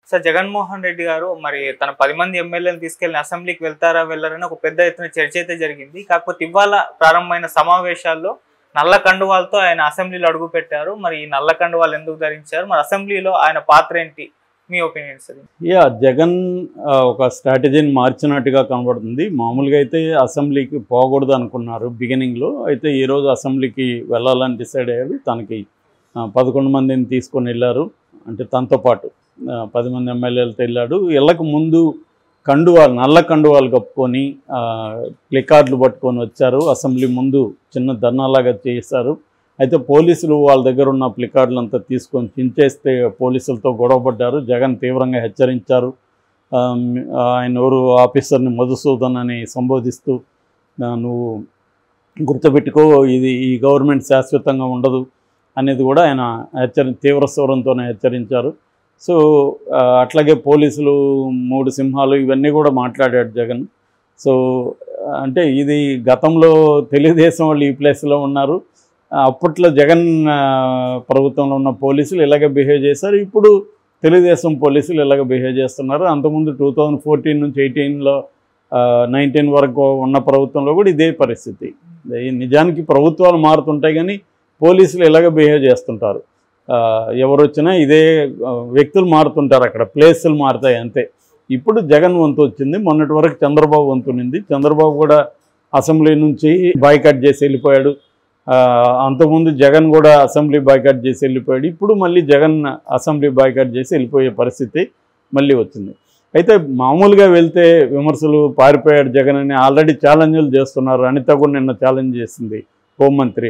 sir Jaganmohan Reddy గారు మరి తన పది మంది ఎమ్మెల్యేలు తీసుకెళ్లిన అసెంబ్లీకి వెళ్తారా వెళ్ళారని ఒక పెద్ద ఎత్తున చర్చ అయితే జరిగింది కాకపోతే ఇవాళ ప్రారంభమైన సమావేశాల్లో నల్ల కండువాలతో ఆయన అసెంబ్లీలో అడుగు పెట్టారు మరి ఈ నల్ల కండువాలు ఎందుకు ధరించారు మరి అసెంబ్లీలో ఆయన పాత్ర ఏంటి మీ ఒపీనియన్ సార్ యా జగన్ ఆ, ఒక స్ట్రాటజీని మార్చినట్టుగా కనబడుతుంది మామూలుగా అయితే అసెంబ్లీకి పోకూడదు అనుకున్నారు బిగినింగ్లో అయితే ఈరోజు అసెంబ్లీకి వెళ్ళాలని డిసైడ్ అయ్యారు తనకి ఆ, పదకొండు మందిని తీసుకొని వెళ్ళారు అంటే తనతో పాటు ఆ, పది మంది ఎమ్మెల్యేలతో వెళ్ళాడు వెళ్ళక ముందు కండువాలు నల్ల కండువాలు కప్పుకొని ఆ, ప్లికార్డులు పట్టుకొని వచ్చారు అసెంబ్లీ ముందు చిన్న ధర్నాలాగా చేశారు అయితే పోలీసులు వాళ్ళ దగ్గర ఉన్న ప్లికార్డులు అంతా తీసుకొని చించేస్తే పోలీసులతో గొడవపడ్డారు జగన్ తీవ్రంగా హెచ్చరించారు ఆ, ఆయన ఎవరు ఆఫీసర్ని మధుసూదన్ అని సంబోధిస్తూ "ఆ, నువ్వు గుర్తుపెట్టుకో ఇది ఈ గవర్నమెంట్ శాశ్వతంగా ఉండదు అనేది కూడా ఆయన హెచ్చరి తీవ్ర స్వరంతోనే హెచ్చరించారు సో ఆ, అట్లాగే పోలీసులు మూడు సింహాలు ఇవన్నీ కూడా మాట్లాడాడు జగన్ సో ఆ, అంటే ఇది గతంలో తెలుగుదేశం వాళ్ళు ఈ ప్లేస్లో ఉన్నారు ఆ, అప్పట్లో జగన్ ఆ, ప్రభుత్వంలో ఉన్న పోలీసులు ఇలాగే బిహేవ్ చేశారు ఇప్పుడు తెలుగుదేశం పోలీసులు ఇలాగ బిహేవ్ చేస్తున్నారు అంతకుముందు టూ థౌజండ్ ఫోర్టీన్ నుంచి ఎయిటీన్లో నైన్టీన్ వరకు ఉన్న ప్రభుత్వంలో కూడా ఇదే పరిస్థితి ఈ నిజానికి ప్రభుత్వాలు మారుతుంటాయి కానీ పోలీసులు ఇలాగ బిహేవ్ చేస్తుంటారు ఆ, ఎవరు వచ్చినా ఇదే ఆ, వ్యక్తులు మారుతుంటారు అక్కడ ప్లేసులు మారుతాయి అంతే ఇప్పుడు జగన్ వంతు వచ్చింది మొన్నటి వరకు చంద్రబాబు వంతు ఉంది చంద్రబాబు కూడా అసెంబ్లీ నుంచి బాయ్కట్ చేసి వెళ్ళిపోయాడు ఆ, అంతకుముందు జగన్ కూడా అసెంబ్లీ బాయ్కట్ చేసి వెళ్ళిపోయాడు ఇప్పుడు మళ్ళీ జగన్ అసెంబ్లీ బాయ్కట్ చేసి వెళ్ళిపోయే పరిస్థితి మళ్ళీ వచ్చింది అయితే మామూలుగా వెళ్తే విమర్శలు పారిపోయాడు జగన్ అని ఆల్రెడీ ఛాలెంజ్లు చేస్తున్నారు అనిత కూడా నిన్న ఛాలెంజ్ చేసింది హోంమంత్రి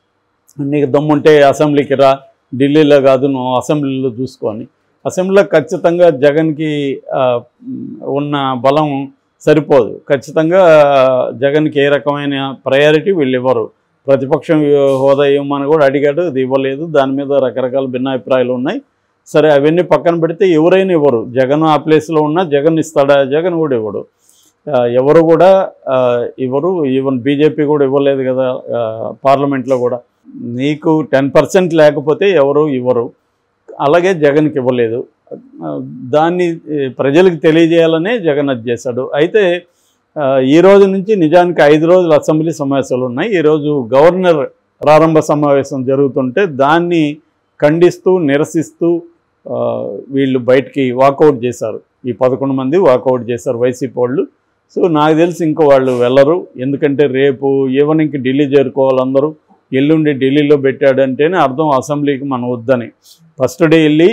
నీకు దమ్ముంటే అసెంబ్లీకి రా ఢిల్లీలో కాదు నువ్వు అసెంబ్లీలో చూసుకొని అసెంబ్లీలో ఖచ్చితంగా జగన్కి ఆ, ఉన్న బలం సరిపోదు ఖచ్చితంగా జగన్కి ఏ రకమైన ప్రయారిటీ వీళ్ళు ఇవ్వరు ప్రతిపక్షం హోదా ఇవ్వమని కూడా అడిగాడు అది ఇవ్వలేదు దాని మీద రకరకాల భిన్నాభిప్రాయాలు ఉన్నాయి సరే అవన్నీ పక్కన పెడితే ఎవరైనా ఇవ్వరు జగన్ ఆ ప్లేస్లో ఉన్నా జగన్ ఇస్తాడా జగన్ కూడా ఇవ్వడు ఆ, ఎవరు కూడా ఆ, ఇవ్వరు ఈవెన్ బీజేపీ కూడా ఇవ్వలేదు కదా ఆ, పార్లమెంట్లో కూడా నీకు టెన్ పర్సెంట్ లేకపోతే ఎవరు ఇవ్వరు అలాగే జగన్కి ఇవ్వలేదు ఆ, దాన్ని ఏ, ప్రజలకు తెలియజేయాలనే జగన్ అది చేశాడు అయితే ఆ, ఈ రోజు నుంచి నిజానికి ఐదు రోజులు అసెంబ్లీ సమావేశాలు ఉన్నాయి ఈరోజు గవర్నర్ ప్రారంభ సమావేశం జరుగుతుంటే దాన్ని ఖండిస్తూ నిరసిస్తూ ఆ, వీళ్ళు బయటికి వాకౌట్ చేశారు ఈ పదకొండు మంది వాకౌట్ చేశారు వైసీపీ వాళ్ళు సో నాకు తెలిసి ఇంకా వాళ్ళు వెళ్ళరు ఎందుకంటే రేపు ఈవినింగ్కి ఢిల్లీ చేరుకోవాలి అందరూ ఎల్లుండి ఢిల్లీలో పెట్టాడంటేనే అర్థం అసెంబ్లీకి మనం వద్దని ఫస్ట్ డే వెళ్ళి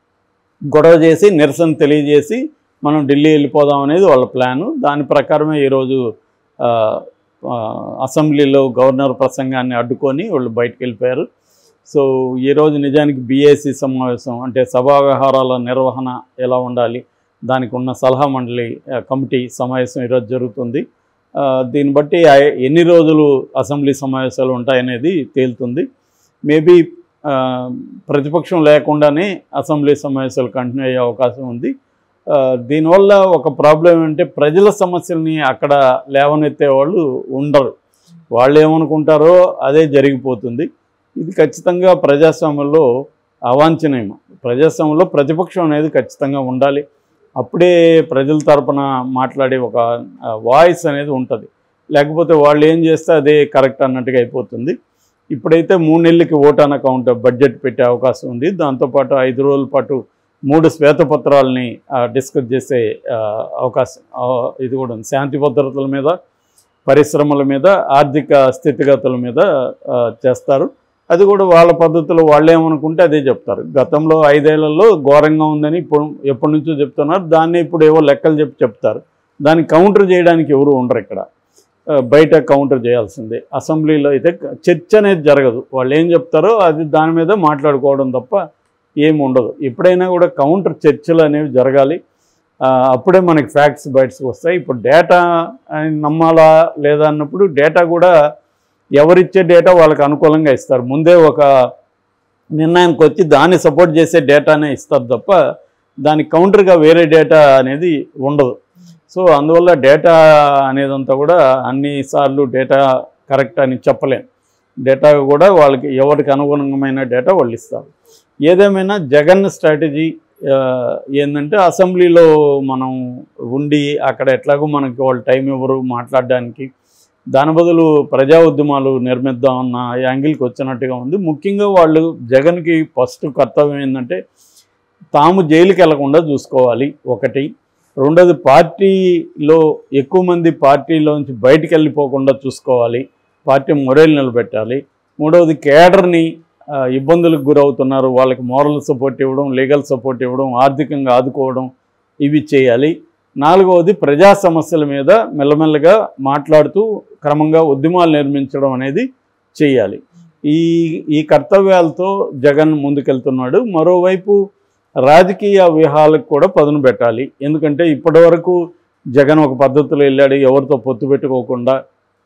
గొడవ చేసి నిరసన తెలియజేసి మనం ఢిల్లీ వెళ్ళిపోదాం అనేది వాళ్ళ ప్లాను దాని ప్రకారమే ఈరోజు ఆ, ఆ, అసెంబ్లీలో గవర్నర్ ప్రసంగాన్ని అడ్డుకొని వాళ్ళు బయటకు వెళ్ళిపోయారు సో ఈరోజు నిజానికి బీఏసీ సమావేశం అంటే సభా వ్యవహారాల నిర్వహణ ఎలా ఉండాలి దానికి ఉన్న సలహా మండలి ఆ, కమిటీ సమావేశం ఈరోజు జరుగుతుంది ఆ, దీన్ని బట్టి ఆ- ఎన్ని రోజులు అసెంబ్లీ సమావేశాలు ఉంటాయనేది తేలుతుంది మేబీ ప్రతిపక్షం లేకుండానే అసెంబ్లీ సమావేశాలు కంటిన్యూ అయ్యే అవకాశం ఉంది ఆ, దీనివల్ల ఒక ప్రాబ్లం ఏంటంటే ప్రజల సమస్యల్ని అక్కడ లేవనెత్తే వాళ్ళు ఉండరు వాళ్ళు ఏమనుకుంటారో అదే జరిగిపోతుంది ఇది ఖచ్చితంగా ప్రజాస్వామ్యంలో అవాంఛనీయం ప్రజాస్వామ్యంలో ప్రతిపక్షం అనేది ఖచ్చితంగా ఉండాలి అప్పుడే ప్రజల తరపున మాట్లాడే ఒక వాయిస్ అనేది ఉంటుంది లేకపోతే వాళ్ళు ఏం చేస్తే అదే కరెక్ట్ అన్నట్టుగా అయిపోతుంది ఇప్పుడైతే మూడు నెలలకి ఓటాన్ అకౌంట్ బడ్జెట్ పెట్టే అవకాశం ఉంది దాంతోపాటు ఐదు రోజుల పాటు మూడు శ్వేతపత్రాలని ఆ, డిస్కస్ చేసే ఆ, అవకాశం ఆ, ఇది కూడా ఉంది శాంతి భద్రతల మీద పరిశ్రమల మీద ఆర్థిక స్థితిగతుల మీద ఆ, చేస్తారు అది కూడా వాళ్ళ పద్ధతిలో వాళ్ళు ఏమనుకుంటే అదే చెప్తారు గతంలో ఐదేళ్లలో ఘోరంగా ఉందని ఇప్పుడు ఎప్పటి నుంచో చెప్తున్నారు దాన్ని ఇప్పుడు ఏవో లెక్కలు చెప్పి చెప్తారు దాన్ని కౌంటర్ చేయడానికి ఎవరు ఉండరు ఇక్కడ ఆ, బయట కౌంటర్ చేయాల్సిందే అసెంబ్లీలో అయితే చర్చ అనేది జరగదు వాళ్ళు ఏం చెప్తారో అది దాని మీద మాట్లాడుకోవడం తప్ప ఏమి ఉండదు ఎప్పుడైనా కూడా కౌంటర్ చర్చలు అనేవి జరగాలి ఆ, అప్పుడే మనకి ఫ్యాక్ట్స్ బయటకు వస్తాయి ఇప్పుడు డేటా నమ్మాలా లేదా అన్నప్పుడు డేటా కూడా ఎవరిచ్చే డేటా వాళ్ళకి అనుకూలంగా ఇస్తారు ముందే ఒక నిర్ణయానికి వచ్చి దాన్ని సపోర్ట్ చేసే డేటానే ఇస్తారు తప్ప దానికి కౌంటర్గా వేరే డేటా అనేది ఉండదు సో అందువల్ల డేటా అనేదంతా కూడా అన్నిసార్లు డేటా కరెక్ట్ అని చెప్పలేం డేటా కూడా వాళ్ళకి ఎవరికి అనుగుణమైన డేటా వాళ్ళు ఇస్తారు ఏదేమైనా జగన్ స్ట్రాటజీ ఆ, ఏంటంటే అసెంబ్లీలో మనం ఉండి అక్కడ ఎట్లాగో మనకి వాళ్ళు టైం ఇవ్వరు మాట్లాడడానికి దాని బదులు ప్రజా ఉద్యమాలు నిర్మిద్దాం అన్న యాంగిల్కి వచ్చినట్టుగా ఉంది ముఖ్యంగా వాళ్ళు జగన్కి ఫస్ట్ కర్తవ్యం ఏంటంటే తాము జైలుకి వెళ్లకుండా చూసుకోవాలి ఒకటి రెండోది పార్టీలో ఎక్కువ మంది పార్టీలోంచి బయటికి వెళ్ళిపోకుండా చూసుకోవాలి పార్టీ మొరేలు నిలబెట్టాలి మూడవది కేడర్ని ఆ, ఇబ్బందులకు గురవుతున్నారు వాళ్ళకి మోరల్ సపోర్ట్ ఇవ్వడం లీగల్ సపోర్ట్ ఇవ్వడం ఆర్థికంగా ఆదుకోవడం ఇవి చేయాలి నాలుగవది ప్రజా సమస్యల మీద మెల్లమెల్లగా మాట్లాడుతూ క్రమంగా ఉద్యమాలు నిర్మించడం అనేది చేయాలి ఈ ఈ కర్తవ్యాలతో జగన్ ముందుకెళ్తున్నాడు మరోవైపు రాజకీయ వ్యూహాలకు కూడా పదును పెట్టాలి ఎందుకంటే ఇప్పటివరకు జగన్ ఒక పద్ధతిలో వెళ్ళాడు ఎవరితో పొత్తు పెట్టుకోకుండా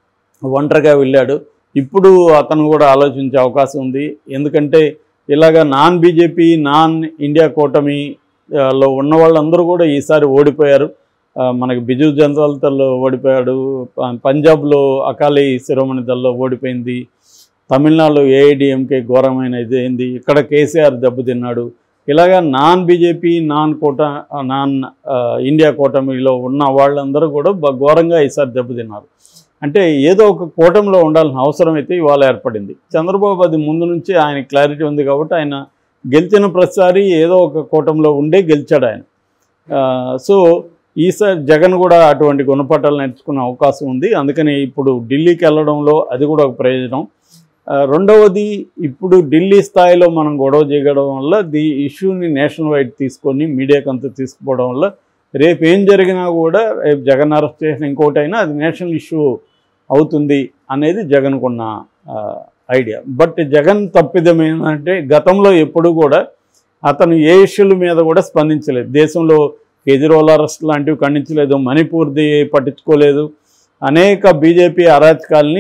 ఒంటరిగా వెళ్ళాడు ఇప్పుడు అతను కూడా ఆలోచించే అవకాశం ఉంది ఎందుకంటే ఇలాగ నాన్ బీజేపీ నాన్ ఇండియా కూటమి ఆ, లో ఉన్న వాళ్ళందరూ కూడా ఈసారి ఓడిపోయారు ఆ, మనకి బిజు జనతాల దళలో ఓడిపోయాడు ప- పంజాబ్లో అకాలీ శిరోమణి దళలో ఓడిపోయింది తమిళనాడులో ఏఐడిఎంకే ఘోరమైన ఇది అయింది ఇక్కడ కేసీఆర్ దెబ్బతిన్నాడు ఇలాగా నాన్ బీజేపీ నాన్ కోట నాన్ ఆ, ఇండియా కూటమిలో ఉన్న వాళ్ళందరూ కూడా బ- ఘోరంగా ఈసారి దెబ్బతిన్నారు అంటే ఏదో ఒక కూటమిలో ఉండాల్సిన అవసరం అయితే ఇవాళ ఏర్పడింది చంద్రబాబు అది ముందు నుంచి ఆయన క్లారిటీ ఉంది కాబట్టి ఆయన గెలిచిన ప్రతిసారి ఏదో ఒక కూటమిలో ఉండే గెలిచాడు ఆయన ఆ, సో ఈసారి జగన్ కూడా అటువంటి గుణపాఠాలు నేర్చుకునే అవకాశం ఉంది అందుకని ఇప్పుడు ఢిల్లీకి వెళ్ళడంలో అది కూడా ఒక ప్రయోజనం ఆ, రెండవది ఇప్పుడు ఢిల్లీ స్థాయిలో మనం గొడవ చేయడం వల్ల ది ఇష్యూని నేషనల్ వైడ్ తీసుకొని మీడియాకి అంతా తీసుకుపోవడం వల్ల రేపు ఏం జరిగినా కూడా రేపు జగన్ అరెస్ట్ చేసిన ఇంకోటైనా అది నేషనల్ ఇష్యూ అవుతుంది అనేది జగన్కున్న ఆ, ఐడియా బట్ జగన్ తప్పిదం ఏంటంటే గతంలో ఎప్పుడు కూడా అతను ఏ ఇష్యూల మీద కూడా స్పందించలేదు దేశంలో కేజ్రీవాల్ అరెస్ట్ లాంటివి ఖండించలేదు మణిపూర్ది పట్టించుకోలేదు అనేక బీజేపీ అరాచకాల్ని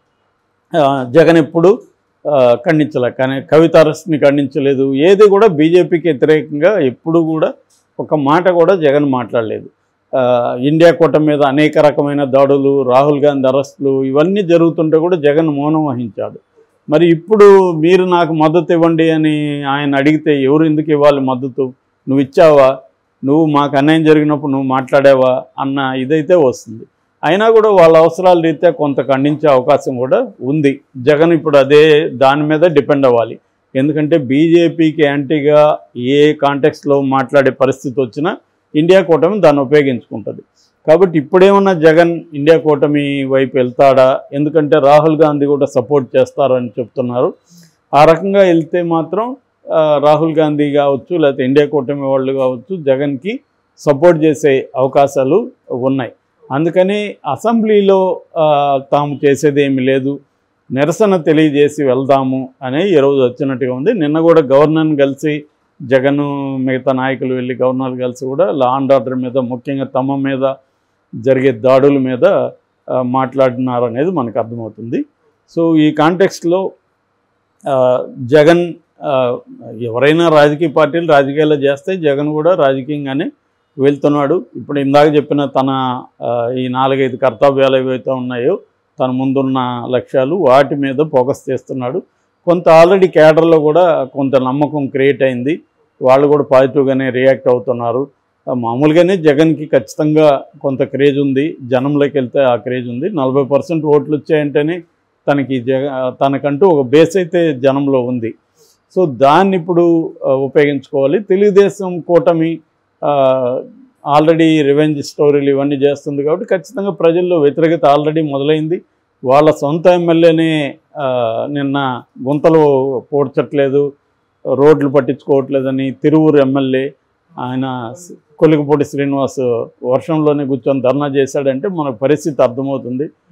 ఆ, జగన్ ఎప్పుడు ఆ, ఖండించలే కానీ కవిత అరెస్ట్ని ఖండించలేదు ఏది కూడా బీజేపీకి వ్యతిరేకంగా ఎప్పుడు కూడా ఒక మాట కూడా జగన్ మాట్లాడలేదు ఆ, ఇండియా కూటమి మీద అనేక రకమైన దాడులు రాహుల్ గాంధీ అరెస్టులు ఇవన్నీ జరుగుతుంటే కూడా జగన్ మౌనం వహించాడు మరి ఇప్పుడు మీరు నాకు మద్దతు ఇవ్వండి అని ఆయన అడిగితే ఎవరు ఎందుకు ఇవ్వాలి మద్దతు నువ్వు ఇచ్చావా నువ్వు మాకు అన్యాయం జరిగినప్పుడు నువ్వు మాట్లాడావా అన్న ఇదైతే వస్తుంది అయినా కూడా వాళ్ళ అవసరాల రీత్యా కొంత ఖండించే అవకాశం కూడా ఉంది జగన్ ఇప్పుడు అదే దాని మీద డిపెండ్ అవ్వాలి ఎందుకంటే బీజేపీకి యాంటీగా ఏ కాంటెక్స్లో మాట్లాడే పరిస్థితి వచ్చినా ఇండియా కూటమి దాన్ని ఉపయోగించుకుంటుంది కాబట్టి ఇప్పుడేమన్నా జగన్ ఇండియా కూటమి వైపు వెళ్తాడా ఎందుకంటే రాహుల్ గాంధీ కూడా సపోర్ట్ చేస్తారని చెప్తున్నారు ఆ రకంగా వెళ్తే మాత్రం ఆ, రాహుల్ గాంధీ కావచ్చు లేకపోతే ఇండియా కూటమి వాళ్ళు కావచ్చు జగన్కి సపోర్ట్ చేసే అవకాశాలు ఉన్నాయి అందుకని అసెంబ్లీలో ఆ, తాము చేసేది ఏమీ లేదు నిరసన తెలియజేసి వెళ్దాము అని ఈరోజు వచ్చినట్టుగా ఉంది నిన్న కూడా గవర్నర్ని కలిసి జగన్ మిగతా నాయకులు వెళ్ళి గవర్నర్ కలిసి కూడా లా అండ్ ఆర్డర్ మీద ముఖ్యంగా తమ మీద జరిగే దాడుల మీద ఆ, మాట్లాడినారు అనేది మనకు అర్థమవుతుంది సో ఈ కాంటెక్స్ట్లో జగన్ ఆ, ఎవరైనా రాజకీయ పార్టీలు రాజకీయాలు చేస్తే జగన్ కూడా రాజకీయంగానే వెళ్తున్నాడు ఇప్పుడు ఇందాక చెప్పిన తన ఆ, ఈ నాలుగైదు కర్తవ్యాలు ఏవైతే ఉన్నాయో తన ముందున్న లక్ష్యాలు వాటి మీద ఫోకస్ చేస్తున్నాడు కొంత ఆల్రెడీ కేడర్లో కూడా కొంత నమ్మకం క్రియేట్ అయింది వాళ్ళు కూడా పాజిటివ్గానే రియాక్ట్ అవుతున్నారు ఆ, మామూలుగానే జగన్కి ఖచ్చితంగా కొంత క్రేజ్ ఉంది జనంలోకి వెళ్తే ఆ క్రేజ్ ఉంది నలభై పర్సెంట్ ఓట్లు వచ్చాయంటేనే తనకి జగ తనకంటూ ఒక బేస్ అయితే జనంలో ఉంది సో దాన్ని ఇప్పుడు ఆ, ఉపయోగించుకోవాలి తెలుగుదేశం కూటమి ఆ, ఆల్రెడీ రివెంజ్ స్టోరీలు ఇవన్నీ చేస్తుంది కాబట్టి ఖచ్చితంగా ప్రజల్లో వ్యతిరేకత ఆల్రెడీ మొదలైంది వాళ్ళ సొంత ఎమ్మెల్యేనే ఆ, నిన్న గుంతలు పోడ్చట్లేదు రోడ్లు పట్టించుకోవట్లేదని తిరువురు ఎమ్మెల్యే ఆయన స్- కొలికపూడి శ్రీనివాస్ వర్షంలోనే కూర్చొని ధర్నా చేశాడంటే మన పరిస్థితి అర్థమవుతుంది